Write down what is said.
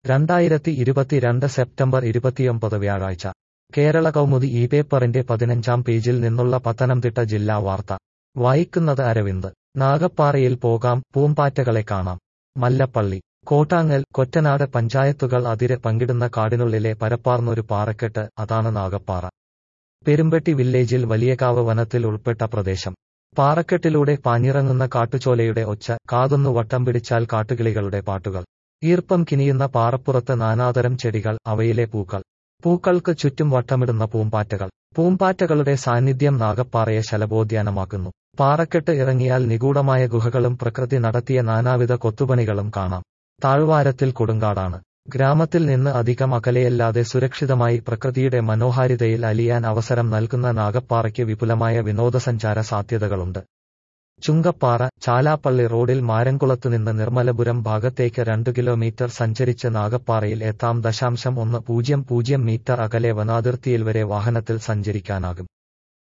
രണ്ടായിരത്തി ഇരുപത്തിരണ്ട് സെപ്റ്റംബർ ഇരുപത്തിയൊമ്പത് വ്യാഴാഴ്ച കേരള കൗമുദി ഈ പേപ്പറിന്റെ പതിനഞ്ചാം പേജിൽ നിന്നുള്ള പത്തനംതിട്ട ജില്ലാ വാർത്ത വായിക്കുന്നത് അരവിന്ദ് നാഗപ്പാറയിൽ പോകാം പൂമ്പാറ്റകളെ കാണാം മല്ലപ്പള്ളി കോട്ടാങ്ങൽ കൊറ്റനാട് പഞ്ചായത്തുകൾ അതിരെ പങ്കിടുന്ന കാടിനുള്ളിലെ പരപ്പാർന്നൊരു പാറക്കെട്ട് അതാണ് നാഗപ്പാറ പെരുമ്പെട്ടി വില്ലേജിൽ വലിയകാവ് വനത്തിൽ ഉൾപ്പെട്ട പ്രദേശം പാറക്കെട്ടിലൂടെ പാഞ്ഞിറങ്ങുന്ന കാട്ടുചോലയുടെ ഒച്ച കാതൊന്നു വട്ടം പിടിച്ചാൽ കാട്ടുകിളികളുടെ പാട്ടുകൾ ഈർപ്പം കിനിയുന്ന പാറപ്പുറത്ത് നാനാതരം ചെടികൾ അവയിലെ പൂക്കൾ പൂക്കൾക്ക് ചുറ്റും വട്ടമിടുന്ന പൂമ്പാറ്റകൾ പൂമ്പാറ്റകളുടെ സാന്നിധ്യം നാഗപ്പാറയെ ശലഭോദ്യാനമാക്കുന്നു പാറക്കെട്ട് ഇറങ്ങിയാൽ നിഗൂഢമായ ഗുഹകളും പ്രകൃതി നടത്തിയ നാനാവിധ കൊത്തുപണികളും കാണാം താഴ്വാരത്തിൽ കൊടുങ്കാടാണ് ഗ്രാമത്തിൽ നിന്ന് അധികം അകലെയല്ലാതെ സുരക്ഷിതമായി പ്രകൃതിയുടെ മനോഹാരിതയിൽ അലിയാൻ അവസരം നൽകുന്ന നാഗപ്പാറയ്ക്ക് വിപുലമായ വിനോദസഞ്ചാര സാധ്യതകളുണ്ട് ചുങ്കപ്പാറ ചാലാപ്പള്ളി റോഡിൽ മാരംകുളത്ത് നിന്ന് നിർമ്മലപുരം ഭാഗത്തേക്ക് രണ്ടു കിലോമീറ്റർ സഞ്ചരിച്ച് നാഗപ്പാറയിൽ എത്താം ദശാംശം ഒന്ന് പൂജ്യം പൂജ്യം മീറ്റർ അകലെ വനാതിർത്തിയിൽ വരെ വാഹനത്തിൽ സഞ്ചരിക്കാനാകും